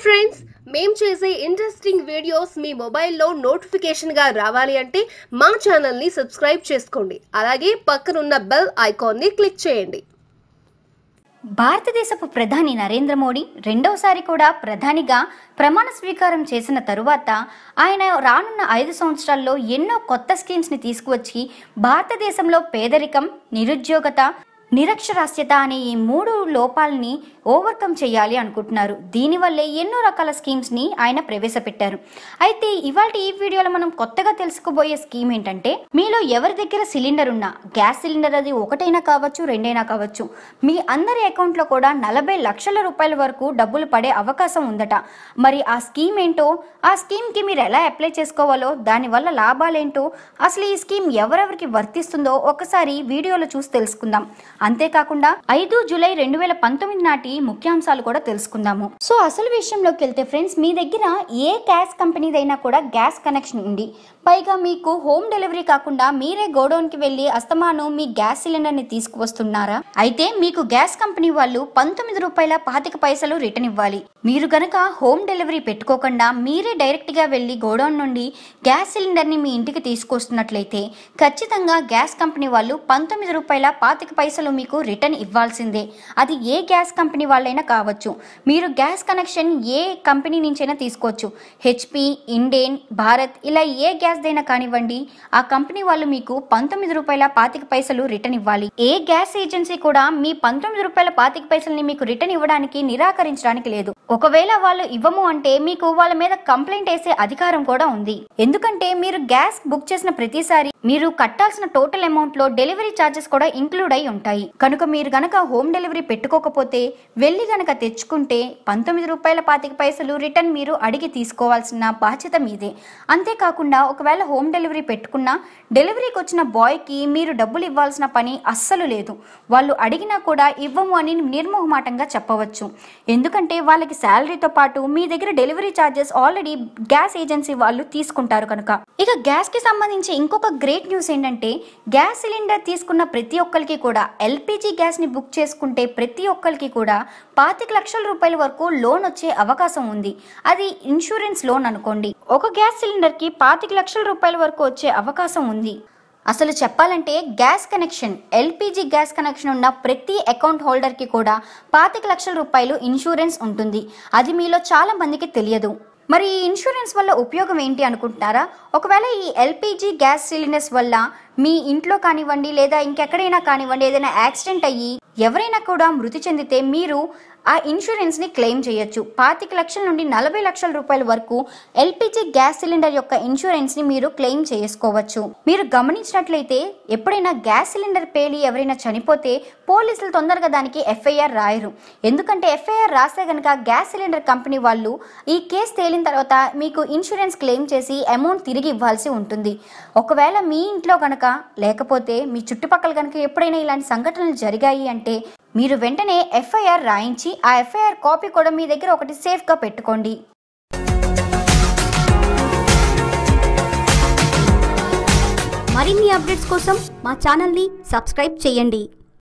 friends మేం చేసే interesting videos మీ మొబైల్లో నోటిఫికేషన్గా రావాలి అంటే మా ఛానల్ని సబ్స్క్రైబ్ చేసుకోండి అలాగే పక్కనున్న బెల్ ఐకాన్ని క్లిక్ చేయండి భారతదేశపు ప్రధాని నరేంద్ర మోడీ రెండవసారి కూడా ప్రధానిగా ప్రమాణ స్వీకారం చేసిన తరువాత ఆయన రానున్న ఐదు సంవత్సరాల్లో ఎన్నో కొత్త స్కీమ్స్ని తీసుకువచ్చి భారతదేశంలో పేదరికం నిరుద్యోగత నిరక్షరాస్యత అనే ఈ మూడు లోపాలని ఓవర్కమ్ చేయాలి అనుకుంటున్నారు దీనివల్లే ఎన్నో రకాల స్కీమ్స్ని ఆయన ప్రవేశపెట్టారు అయితే ఇవాళ ఈ వీడియోలో మనం కొత్తగా తెలుసుకోబోయే స్కీమ్ ఏంటంటే మీలో ఎవరి దగ్గర సిలిండర్ ఉన్నా గ్యాస్ సిలిండర్ అది ఒకటైనా కావచ్చు రెండైనా కావచ్చు మీ అందరి అకౌంట్లో కూడా నలభై లక్షల రూపాయల వరకు డబ్బులు పడే అవకాశం ఉందట మరి ఆ స్కీమ్ ఏంటో ఆ స్కీమ్కి మీరు ఎలా అప్లై చేసుకోవాలో దానివల్ల లాభాలేంటో అసలు ఈ స్కీమ్ ఎవరెవరికి వర్తిస్తుందో ఒకసారి వీడియోలో చూసి తెలుసుకుందాం అంతేకాకుండా ఐదు జూలై రెండు వేల పంతొమ్మిది నాటి ముఖ్యాంశాలు కూడా తెలుసుకుందాము సో అసలు విషయంలోకి వెళ్తే ఫ్రెండ్స్ మీ దగ్గర ఏ గ్యాస్ కంపెనీదైనా కూడా గ్యాస్ కనెక్షన్ ఉంది పైగా మీకు హోమ్ డెలివరీ కాకుండా మీరే గోడౌన్కి వెళ్ళి అస్తమాను మీ గ్యాస్ సిలిండర్ని తీసుకువస్తున్నారా అయితే మీకు గ్యాస్ కంపెనీ వాళ్ళు పంతొమ్మిది రూపాయల పాతిక పైసలు రిటర్న్ ఇవ్వాలి మీరు గనక హోమ్ డెలివరీ పెట్టుకోకుండా మీరే డైరెక్ట్గా వెళ్ళి గోడౌన్ నుండి గ్యాస్ సిలిండర్ని మీ ఇంటికి తీసుకొస్తున్నట్లయితే ఖచ్చితంగా గ్యాస్ కంపెనీ వాళ్ళు పంతొమ్మిది రూపాయల పాతిక పైసలు మీకు రిటర్న్ ఇవ్వాల్సిందే అది ఏ గ్యాస్ కంపెనీ వాళ్ళైనా కావచ్చు మీరు గ్యాస్ కనెక్షన్ ఏ కంపెనీ నుంచైనా తీసుకోవచ్చు హెచ్పి ఇండేన్ భారత్ ఇలా ఏ గ్యాస్ దైనా కానివ్వండి ఆ కంపెనీ వాళ్ళు మీకు పంతొమ్మిది రూపాయల పాతిక పైసలు రిటర్న్ ఇవ్వాలి ఏ గ్యాస్ ఏజెన్సీ కూడా మీ పంతొమ్మిది రూపాయల పాతిక పైసల్ని మీకు రిటర్న్ ఇవ్వడానికి నిరాకరించడానికి లేదు ఒకవేళ వాళ్ళు ఇవ్వము అంటే మీకు వాళ్ళ మీద కంప్లైంట్ వేసే అధికారం కూడా ఉంది ఎందుకంటే మీరు గ్యాస్ బుక్ చేసిన ప్రతిసారి మీరు కట్టాల్సిన టోటల్ అమౌంట్ లో డెలివరీ ఛార్జెస్ కూడా ఇంక్లూడ్ అయి ఉంటాయి కనుక మీరు గనక హోమ్ డెలివరీ పెట్టుకోకపోతే వెళ్ళి గనక తెచ్చుకుంటే పంతొమ్మిది రూపాయల పాతిక పైసలు రిటర్న్ మీరు అడిగి తీసుకోవాల్సిన బాధ్యత మీదే అంతేకాకుండా ఒకవేళ హోమ్ డెలివరీ పెట్టుకున్నా డెలివరీకి వచ్చిన బాయ్కి మీరు డబ్బులు ఇవ్వాల్సిన పని అస్సలు లేదు వాళ్ళు అడిగినా కూడా ఇవ్వము అని నిర్మోహమాటంగా చెప్పవచ్చు ఎందుకంటే వాళ్ళకి శాలరీతో పాటు మీ దగ్గర delivery charges already gas agency వాళ్ళు తీసుకుంటారు కనుక ఇక గ్యాస్ కి సంబంధించి ఇంకొక గ్రేట్ న్యూస్ ఏంటంటే గ్యాస్ సిలిండర్ తీసుకున్న ప్రతి ఒక్కరికి కూడా ఎల్పిజి గ్యాస్ ని బుక్ చేసుకుంటే ప్రతి ఒక్కరికి కూడా పాతిక లక్షల రూపాయల వరకు లోన్ వచ్చే అవకాశం ఉంది అది ఇన్సూరెన్స్ లోన్ అనుకోండి ఒక గ్యాస్ సిలిండర్ కి పాతిక లక్షల రూపాయల వరకు వచ్చే అవకాశం ఉంది అసలు చెప్పాలంటే gas connection LPG gas connection ఉన్న ప్రతి అకౌంట్ హోల్డర్కి కూడా పాతిక లక్షల రూపాయలు ఇన్సూరెన్స్ ఉంటుంది అది మీలో చాలా మందికి తెలియదు మరి ఈ ఇన్సూరెన్స్ వల్ల ఉపయోగం ఏంటి అనుకుంటున్నారా ఒకవేళ ఈ ఎల్పిజి గ్యాస్ సిలిండర్స్ వల్ల మీ ఇంట్లో కానివ్వండి లేదా ఇంకెక్కడైనా కానివ్వండి ఏదైనా యాక్సిడెంట్ అయ్యి ఎవరైనా కూడా మృతి చెందితే మీరు ఆ ఇన్సూరెన్స్ ని క్లెయిమ్ చేయొచ్చు పాతిక లక్షల నుండి నలభై లక్షల రూపాయల వరకు ఎల్పిజి గ్యాస్ సిలిండర్ యొక్క ఇన్సూరెన్స్ ని మీరు క్లెయిమ్ చేసుకోవచ్చు మీరు గమనించినట్లయితే ఎప్పుడైనా గ్యాస్ సిలిండర్ పేలి ఎవరైనా చనిపోతే పోలీసులు తొందరగా దానికి ఎఫ్ఐఆర్ రాయరు ఎందుకంటే ఎఫ్ఐఆర్ రాస్తే గనక గ్యాస్ సిలిండర్ కంపెనీ వాళ్ళు ఈ కేసు తేలిన తర్వాత మీకు ఇన్సూరెన్స్ క్లెయిమ్ చేసి అమౌంట్ తిరిగి ఇవ్వాల్సి ఉంటుంది ఒకవేళ మీ ఇంట్లో గనక లేకపోతే మీ చుట్టుపక్కల గనక ఎప్పుడైనా ఇలాంటి సంఘటనలు జరిగాయి అంటే మీరు వెంటనే ఎఫ్ఐఆర్ రాయించి ఆ ఎఫ్ఐఆర్ కాపీ కూడా మీ దగ్గర ఒకటి సేఫ్గా పెట్టుకోండి మరిన్ని అప్డేట్స్ కోసం మా ఛానల్ని సబ్స్క్రైబ్ చేయండి